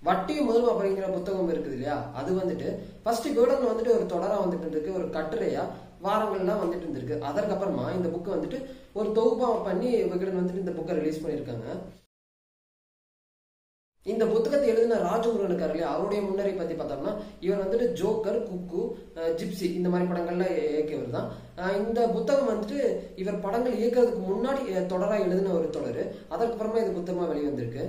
வட்டியும் முதலும் அப்படிங்கிற புத்தகம் இருக்குது இல்லையா அது வந்துட்டு ஃபர்ஸ்ட் விகடன் வந்துட்டு ஒரு தொடரா வந்துட்டு இருக்கு ஒரு கட்டுரையா வாரங்கள்லாம் வந்துட்டு இருந்திருக்கு அதற்கப்புறமா இந்த புக்கு வந்துட்டு ஒரு தொகுப்பா பண்ணி விகடன் வந்துட்டு இந்த புக்கை ரிலீஸ் பண்ணியிருக்காங்க இந்த புத்தகத்தை எழுதின ராஜமுருகன் இருக்காரு இல்லையா அவருடைய முன்னரை பத்தி பார்த்தோம்னா இவர் வந்துட்டு ஜோக்கர் குக்கு அஹ், ஜிப்சி இந்த மாதிரி படங்கள்ல இயக்கியவர் தான் அஹ், இந்த புத்தகம் வந்துட்டு இவர் படங்கள் இயக்கிறதுக்கு முன்னாடி அஹ், தொடரா எழுதின ஒரு தொடர் அதற்கப்புறமா இது புத்தகமா வெளிவந்திருக்கு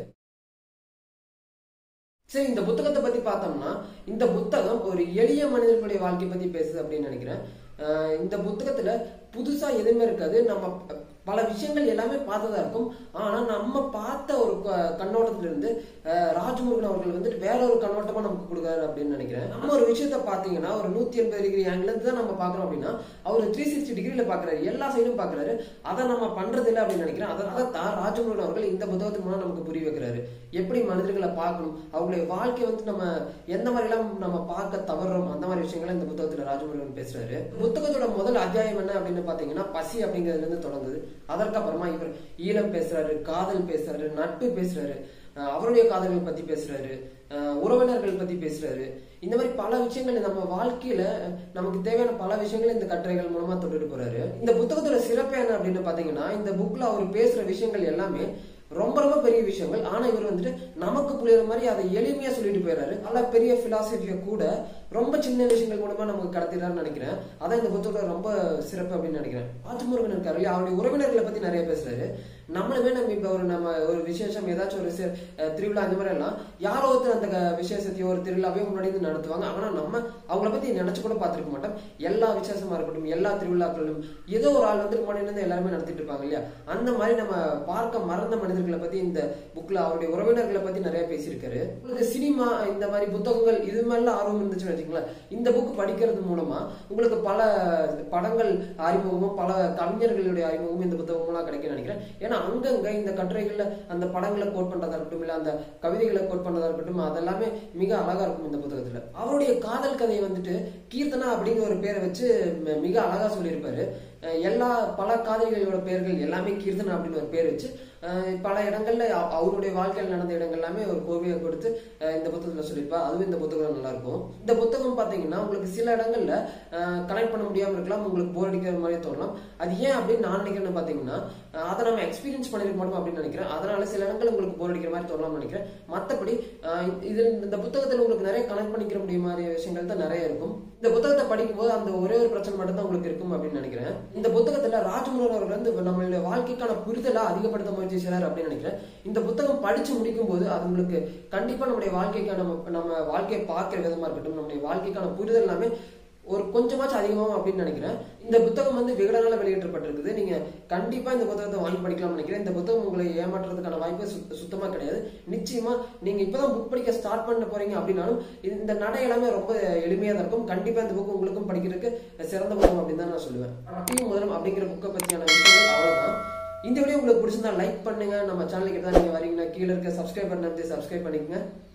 சரி இந்த புத்தகத்தை பத்தி பார்த்தோம்னா இந்த புத்தகம் ஒரு எளிய மனிதர்களுடைய வாழ்க்கை பத்தி பேசுது அப்படின்னு நினைக்கிறேன் அஹ் இந்த புத்தகத்துல புதுசா எதுவுமே இருக்காது நம்ம ப- பல விஷயங்கள் எல்லாமே பார்த்ததா இருக்கும் ஆனா நம்ம பார்த்த ஒரு க- கண்ணோட்டத்துல இருந்து அஹ், ராஜமுருகன் அவர்கள் வந்துட்டு வேற ஒரு கண்ணோட்டமா நமக்கு கொடுக்குறாரு அப்படின்னு நினைக்கிறேன் நம்ம ஒரு விஷயத்த பாத்தீங்கன்னா ஒரு நூத்தி எண்பது டிகிரி ஆங்கிள் இருந்து தான் நம்ம பாக்குறோம் அப்படின்னா அவர் த்ரீ சிக்ஸ்டி டிகிரில பாக்குறாரு எல்லா சைடும் பாக்குறாரு அதை நம்ம பண்றது இல்லை அப்படின்னு நினைக்கிறேன் அதனால தான் ராஜமுருகன் அவர்கள் இந்த புத்தகத்தின் மூலம் நமக்கு புரிய வைக்கிறாரு எப்படி மனிதர்களை பார்க்கணும் அவங்களுடைய வாழ்க்கை வந்து நம்ம எந்த மாதிரி எல்லாம் நம்ம பார்க்க தவறுறோம் அந்த மாதிரி விஷயங்களை இந்த புத்தகத்துல ராஜமுருகன் பேசுறாரு புத்தகத்தோட முதல் அத்தியாயம் என்ன அப்படின்னு பாத்தீங்கன்னா பசி அப்படிங்கிறதுல இருந்து தொடங்குது அதற்கப்புறமா இவர் ஈழம் பேசுறாரு காதல் பேசுறாரு நட்பு பேசுறாரு அஹ் அவருடைய காதல்கள் பத்தி பேசுறாரு அஹ் உறவினர்கள் பத்தி பேசுறாரு இந்த மாதிரி பல விஷயங்கள் நம்ம வாழ்க்கையில நமக்கு தேவையான பல விஷயங்களை இந்த கட்டுரைகள் மூலமா தொட்டுட்டு போறாரு இந்த புத்தகத்தோட சிறப்பு என்ன அப்படின்னு பாத்தீங்கன்னா இந்த புக்ல அவர் பேசுற விஷயங்கள் எல்லாமே ரொம்ப ரொம்ப பெரிய விஷயங்கள் ஆனா இவர் வந்துட்டு நமக்கு புரியுற மாதிரி அதை எளிமையா சொல்லிட்டு போயிடுறாரு நல்ல பெரிய பிலாசபிய கூட ரொம்ப சின்ன விஷயங்கள் மூலமா நமக்கு கடத்திடுறாருன்னு நினைக்கிறேன் அதான் இந்த புத்தகத்தோட ரொம்ப சிறப்பு அப்படின்னு நினைக்கிறேன் ராஜமுருகன் இருக்காரு இல்லையா அவருடைய உறவினர்களை பத்தி நிறைய பேசுறாரு நம்மளுமே நம்ம இப்ப ஒரு நம்ம ஒரு விசேஷம் ஏதாச்சும் ஒரு சி- அஹ் திருவிழா இந்த மாதிரி எல்லாம் யாரோ ஒருத்தர் அந்த க- விசேஷத்தையோ ஒரு திருவிழாவையோ முன்னாடி இருந்து நடத்துவாங்க ஆனா நம்ம அவங்கள பத்தி நினைச்சு கூட பார்த்திருக்க மாட்டோம் எல்லா விசேஷமா இருக்கட்டும் எல்லா திருவிழாக்களிலும் ஏதோ ஒரு ஆள் வந்து முன்னாடி இருந்து எல்லாருமே நடத்திட்டு இருப்பாங்க இல்லையா அந்த மாதிரி நம்ம பார்க்க மறந்த மனிதர்களை பத்தி இந்த புக்ல அவருடைய உறவினர்களை பத்தி நிறைய பேசியிருக்காரு உங்களுக்கு சினிமா இந்த மாதிரி புத்தகங்கள் இது மாதிரிலாம் ஆர்வம் இருந்துச்சுன்னு வச்சுக்கோங்களேன் இந்த புக் படிக்கிறது மூலமா உங்களுக்கு பல படங்கள் அறிமுகமும் பல கவிஞர்களுடைய அறிமுகமும் இந்த புத்தகம் மூலம் கிடைக்கும் நினைக்கிறேன் ஏன்னா அங்கங்க இந்த கட்டுரைகள்ல அந்த படங்களை கோட் பண்றதா இருக்கட்டும் இல்ல அந்த கவிதைகளை கோட் பண்றதா இருக்கட்டும் அதெல்லாமே மிக அழகா இருக்கும் இந்த புத்தகத்துல அவருடைய காதல் கதையை வந்துட்டு கீர்த்தனா அப்படிங்கிற ஒரு பேரை வச்சு ம- மிக அழகா சொல்லியிருப்பாரு அஹ் எல்லா பல காதலிகளோட பெயர்கள் எல்லாமே கீர்த்தனா அப்படின்னு ஒரு பேர் வச்சு அஹ் பல இடங்கள்ல அவ- அவருடைய வாழ்க்கையில் நடந்த இடங்கள் எல்லாமே ஒரு கோவையை கொடுத்து அஹ் இந்த புத்தகத்துல சொல்லியிருப்பா அதுவும் இந்த புத்தகம் நல்லா இருக்கும் இந்த புத்தகம் பாத்தீங்கன்னா உங்களுக்கு சில இடங்கள்ல கனெக்ட் பண்ண முடியாம இருக்கலாம் உங்களுக்கு போர் அடிக்கிற மாதிரி தோணலாம் அது ஏன் அப்படின்னு நான் நினைக்கிறேன்னு பாத்தீங்கன்னா அஹ் அதை நம்ம எக்ஸ்பீரியன்ஸ் பண்ணிருக்க மாட்டோம் அப்படின்னு நினைக்கிறேன் அதனால சில இடங்கள் உங்களுக்கு போர் அடிக்கிற மாதிரி தோணலாம்னு நினைக்கிறேன் மத்தபடி அஹ் இது இந்த புத்தகத்துல உங்களுக்கு நிறைய கனெக்ட் பண்ணிக்கிற முடிய மாதிரி விஷயங்கள் தான் நிறைய இருக்கும் இந்த புத்தகத்தை படிக்கும்போது அந்த ஒரே ஒரு பிரச்சனை மட்டும் தான் உங்களுக்கு இருக்கும் அப்படின்னு நினைக்கிறேன் இந்த புத்தகத்துல ராஜமுருகன் அவர்கள் வந்து நம்மளுடைய வாழ்க்கைக்கான புரிதலா அதிகப்படுத்த முயற்சி செய்றாரு அப்படின்னு நினைக்கிறேன் இந்த புத்தகம் படிச்சு முடிக்கும் போது அது உங்களுக்கு கண்டிப்பா நம்முடைய வாழ்க்கைக்கான நம்ம நம்ம வாழ்க்கையை பார்க்கிற விதமா இருக்கட்டும் நம்முடைய வாழ்க்கைக்கான புரிதல் எல்லாமே ஒரு கொஞ்சமாச்சும் அதிகமாகும் அப்படின்னு நினைக்கிறேன் இந்த புத்தகம் வந்து விகடனால வெளியிடப்பட்டிருக்குது நீங்க கண்டிப்பா இந்த புத்தகத்தை வாங்கி படிக்கலாம்னு நினைக்கிறேன் இந்த புத்தகம் உங்களை ஏமாற்றுறதுக்கான வாய்ப்பு சுத்த- சுத்தமா கிடையாது நிச்சயமா நீங்க இப்பதான் புக் படிக்க ஸ்டார்ட் பண்ண போறீங்க அப்படின்னாலும் இந்த நடை எல்லாமே ரொம்ப எளிமையா தான் இருக்கும் கண்டிப்பா இந்த புக் உங்களுக்கும் படிக்கிறதுக்கு சிறந்த புத்தகம் அப்படின்னு தான் நான் சொல்லுவேன் வட்டியும் முதலும் அப்படிங்கிற புக்கை பத்தியான விஷயங்கள் அவ்வளவுதான் இந்த வீடியோ உங்களுக்கு பிடிச்சிருந்தா லைக் பண்ணுங்க நம்ம சேனலுக்கு தான் நீங்க வரீங்கன்னா கீழே இருக்க சப்ஸ்கிரைப் பண்ணி சப்ஸ்கிரைப் பண்ணிக்கங்க